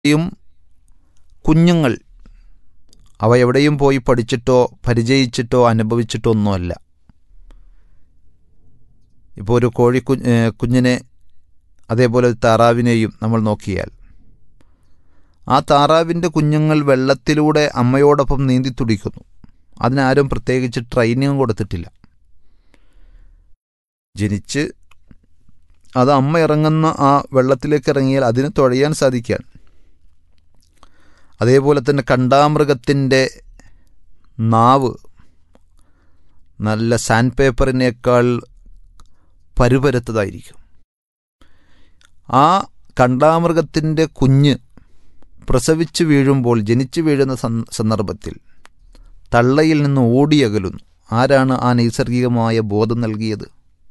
യും കുഞ്ഞുങ്ങൾ അവ എവിടെയും പോയി പഠിച്ചിട്ടോ പരിചയിച്ചിട്ടോ അനുഭവിച്ചിട്ടോ ഒന്നുമല്ല ഇപ്പോൾ ഒരു കോഴി കുഞ്ഞിനെ അതേപോലെ ഒരു താറാവിനെയും നമ്മൾ നോക്കിയാൽ ആ താറാവിൻ്റെ കുഞ്ഞുങ്ങൾ വെള്ളത്തിലൂടെ അമ്മയോടൊപ്പം നീന്തി തുടിക്കുന്നു അതിനാരും പ്രത്യേകിച്ച് ട്രെയിനിങ് കൊടുത്തിട്ടില്ല ജനിച്ച് അത് അമ്മ ഇറങ്ങുന്ന ആ വെള്ളത്തിലേക്ക് ഇറങ്ങിയാൽ അതിന് തുഴയാൻ സാധിക്കാൻ അതേപോലെ തന്നെ കണ്ടാമൃഗത്തിൻ്റെ നാവ് നല്ല സാൻഡ് പേപ്പറിനേക്കാൾ പരുപരുത്തതായിരിക്കും ആ കണ്ടാമൃഗത്തിൻ്റെ കുഞ്ഞ് പ്രസവിച്ച് വീഴുമ്പോൾ ജനിച്ചു വീഴുന്ന സന്ദർഭത്തിൽ തള്ളയിൽ നിന്ന് ഓടിയകലുന്നു ആരാണ് ആ നൈസർഗികമായ ബോധം നൽകിയത്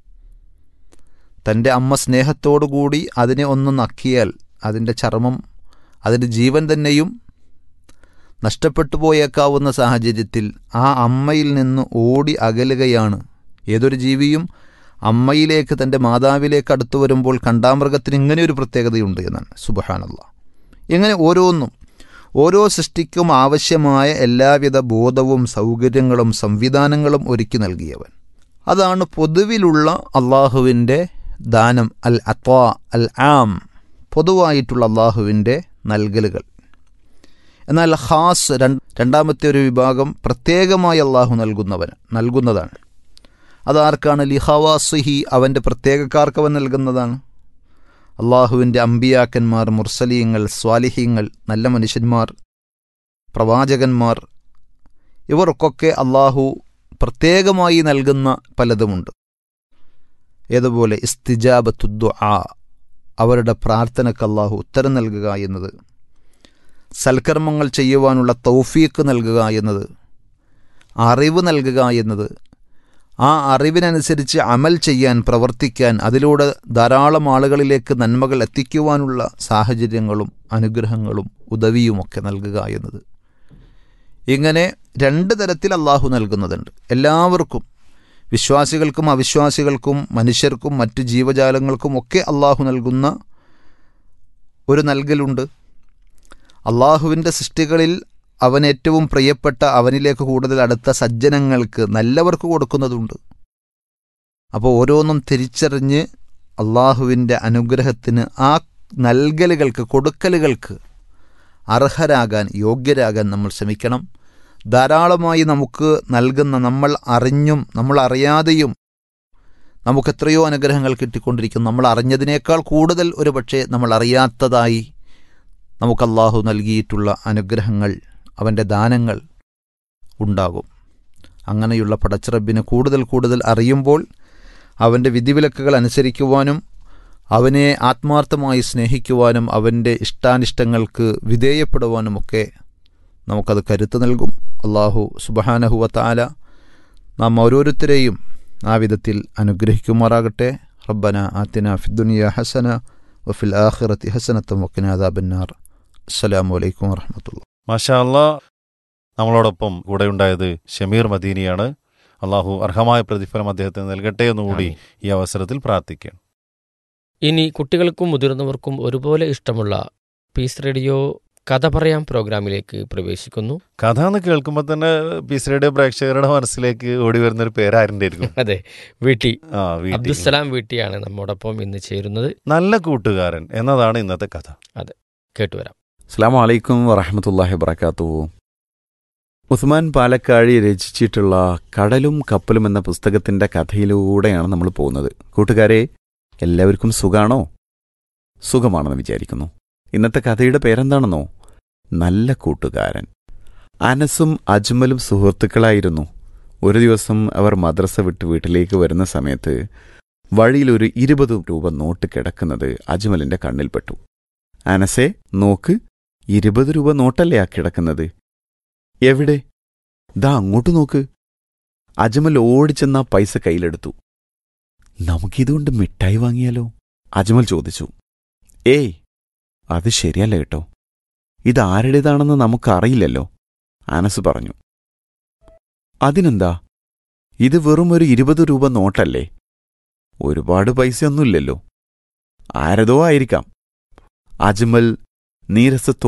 തൻ്റെ അമ്മ സ്നേഹത്തോടുകൂടി അതിനെ ഒന്ന് നക്കിയാൽ അതിൻ്റെ ചർമ്മം അതിൻ്റെ ജീവൻ തന്നെയും നഷ്ടപ്പെട്ടു പോയേക്കാവുന്ന സാഹചര്യത്തിൽ ആ അമ്മയിൽ നിന്ന് ഓടി അകലുകയാണ് ഏതൊരു ജീവിയും അമ്മയിലേക്ക് തൻ്റെ മാതാവിലേക്ക് അടുത്തു വരുമ്പോൾ കണ്ടാമൃഗത്തിന് ഇങ്ങനെയൊരു പ്രത്യേകതയുണ്ട് എന്നാണ് സുബഹാനല്ല ഇങ്ങനെ ഓരോന്നും ഓരോ സൃഷ്ടിക്കും ആവശ്യമായ എല്ലാവിധ ബോധവും സൗകര്യങ്ങളും സംവിധാനങ്ങളും ഒരുക്കി നൽകിയവൻ അതാണ് പൊതുവിലുള്ള അള്ളാഹുവിൻ്റെ ദാനം അൽ അത്വാ അൽ ആം പൊതുവായിട്ടുള്ള അള്ളാഹുവിൻ്റെ നൽകലുകൾ എന്നാൽ ഖാസ് രണ്ടാമത്തെ ഒരു വിഭാഗം പ്രത്യേകമായി അള്ളാഹു നൽകുന്നവൻ നൽകുന്നതാണ് അതാർക്കാണ് ലിഹവാസുഹി അവൻ്റെ പ്രത്യേകക്കാർക്ക് അവൻ നൽകുന്നതാണ് അള്ളാഹുവിൻ്റെ അമ്പിയാക്കന്മാർ മുർസലീങ്ങൾ സ്വാലിഹീങ്ങൾ നല്ല മനുഷ്യന്മാർ പ്രവാചകന്മാർ ഇവർക്കൊക്കെ അള്ളാഹു പ്രത്യേകമായി നൽകുന്ന പലതുമുണ്ട് ഏതുപോലെ ഇസ്തിജാബത്തുദ്ദു ആ അവരുടെ പ്രാർത്ഥനയ്ക്ക് അള്ളാഹു ഉത്തരം നൽകുക എന്നത് സൽക്കർമ്മങ്ങൾ ചെയ്യുവാനുള്ള തൗഫീക്ക് നൽകുക എന്നത് അറിവ് നൽകുക എന്നത് ആ അറിവിനനുസരിച്ച് അമൽ ചെയ്യാൻ പ്രവർത്തിക്കാൻ അതിലൂടെ ധാരാളം ആളുകളിലേക്ക് നന്മകൾ എത്തിക്കുവാനുള്ള സാഹചര്യങ്ങളും അനുഗ്രഹങ്ങളും ഉദവിയുമൊക്കെ നൽകുക എന്നത് ഇങ്ങനെ രണ്ട് തരത്തിൽ അള്ളാഹു നൽകുന്നതുണ്ട് എല്ലാവർക്കും വിശ്വാസികൾക്കും അവിശ്വാസികൾക്കും മനുഷ്യർക്കും മറ്റ് ജീവജാലങ്ങൾക്കും ഒക്കെ അള്ളാഹു നൽകുന്ന ഒരു നൽകലുണ്ട് അള്ളാഹുവിൻ്റെ സൃഷ്ടികളിൽ അവൻ ഏറ്റവും പ്രിയപ്പെട്ട അവനിലേക്ക് കൂടുതൽ അടുത്ത സജ്ജനങ്ങൾക്ക് നല്ലവർക്ക് കൊടുക്കുന്നതുണ്ട് അപ്പോൾ ഓരോന്നും തിരിച്ചറിഞ്ഞ് അള്ളാഹുവിൻ്റെ അനുഗ്രഹത്തിന് ആ നൽകലുകൾക്ക് കൊടുക്കലുകൾക്ക് അർഹരാകാൻ യോഗ്യരാകാൻ നമ്മൾ ശ്രമിക്കണം ധാരാളമായി നമുക്ക് നൽകുന്ന നമ്മൾ അറിഞ്ഞും നമ്മൾ അറിയാതെയും നമുക്ക് എത്രയോ അനുഗ്രഹങ്ങൾ കിട്ടിക്കൊണ്ടിരിക്കും നമ്മൾ അറിഞ്ഞതിനേക്കാൾ കൂടുതൽ ഒരു പക്ഷേ നമ്മൾ അറിയാത്തതായി നമുക്ക് അള്ളാഹു നൽകിയിട്ടുള്ള അനുഗ്രഹങ്ങൾ അവൻ്റെ ദാനങ്ങൾ ഉണ്ടാകും അങ്ങനെയുള്ള പടച്ചിറബിനെ കൂടുതൽ കൂടുതൽ അറിയുമ്പോൾ അവൻ്റെ വിധിവിലക്കുകൾ അനുസരിക്കുവാനും അവനെ ആത്മാർത്ഥമായി സ്നേഹിക്കുവാനും അവൻ്റെ ഇഷ്ടാനിഷ്ടങ്ങൾക്ക് വിധേയപ്പെടുവാനുമൊക്കെ നമുക്കത് കരുത്ത് നൽകും അള്ളാഹു സുബഹാനഹുവ താല നാം ഓരോരുത്തരെയും ആ വിധത്തിൽ അനുഗ്രഹിക്കുമാറാകട്ടെ റബ്ബന ആത്തിന ഫിദ്ദുനിയ ഹസന വഫിൽ ആഖിറത്തി ഹസനത്തും വക്കിനാദാബന്നാർ അസ്സലാമു അലൈക്കും വറഹമത്തുള്ള മാഷാ അല്ലാ നമ്മളോടൊപ്പം കൂടെ ഉണ്ടായത് ഷമീർ മദീനിയാണ് അള്ളാഹു അർഹമായ പ്രതിഫലം അദ്ദേഹത്തിന് നൽകട്ടെ എന്നുകൂടി ഈ അവസരത്തിൽ പ്രാർത്ഥിക്കുകയാണ് ഇനി കുട്ടികൾക്കും മുതിർന്നവർക്കും ഒരുപോലെ ഇഷ്ടമുള്ള പീസ് റേഡിയോ കഥ പറയാം പ്രോഗ്രാമിലേക്ക് പ്രവേശിക്കുന്നു കഥ എന്ന് കേൾക്കുമ്പോൾ തന്നെ പീസ് റേഡിയോ പ്രേക്ഷകരുടെ മനസ്സിലേക്ക് ഓടി വരുന്ന ഒരു പേരാരിൻ്റെ ആയിരിക്കും അതെ വീട്ടി ആ വീട്ടിൽ അബ്ദുസലാം വീട്ടിയാണ് നമ്മോടൊപ്പം ഇന്ന് ചേരുന്നത് നല്ല കൂട്ടുകാരൻ എന്നതാണ് ഇന്നത്തെ കഥ കേട്ടുവരാം അസ്സാം വലൈക്കും വറഹമത്തല്ലാഹി വബർക്കാത്തു ഉസ്മാൻ പാലക്കാഴി രചിച്ചിട്ടുള്ള കടലും കപ്പലും എന്ന പുസ്തകത്തിന്റെ കഥയിലൂടെയാണ് നമ്മൾ പോകുന്നത് കൂട്ടുകാരെ എല്ലാവർക്കും സുഖാണോ സുഖമാണെന്ന് വിചാരിക്കുന്നു ഇന്നത്തെ കഥയുടെ പേരെന്താണെന്നോ നല്ല കൂട്ടുകാരൻ അനസും അജ്മലും സുഹൃത്തുക്കളായിരുന്നു ഒരു ദിവസം അവർ മദ്രസ വിട്ട് വീട്ടിലേക്ക് വരുന്ന സമയത്ത് വഴിയിൽ ഒരു ഇരുപത് രൂപ നോട്ട് കിടക്കുന്നത് അജ്മലിന്റെ കണ്ണിൽപ്പെട്ടു അനസെ നോക്ക് ഇരുപത് രൂപ നോട്ടല്ലേ ആ കിടക്കുന്നത് എവിടെ ദാ അങ്ങോട്ട് നോക്ക് അജ്മൽ ഓടിച്ചെന്ന പൈസ കയ്യിലെടുത്തു നമുക്കിതുകൊണ്ട് മിഠായി വാങ്ങിയാലോ അജ്മൽ ചോദിച്ചു ഏയ് അത് ശരിയല്ല കേട്ടോ ഇതാരുടേതാണെന്ന് നമുക്കറിയില്ലല്ലോ അനസ് പറഞ്ഞു അതിനെന്താ ഇത് വെറും ഒരു ഇരുപത് രൂപ നോട്ടല്ലേ ഒരുപാട് പൈസയൊന്നുമില്ലല്ലോ ആരതോ ആയിരിക്കാം അജ്മൽ നീരസത്തോ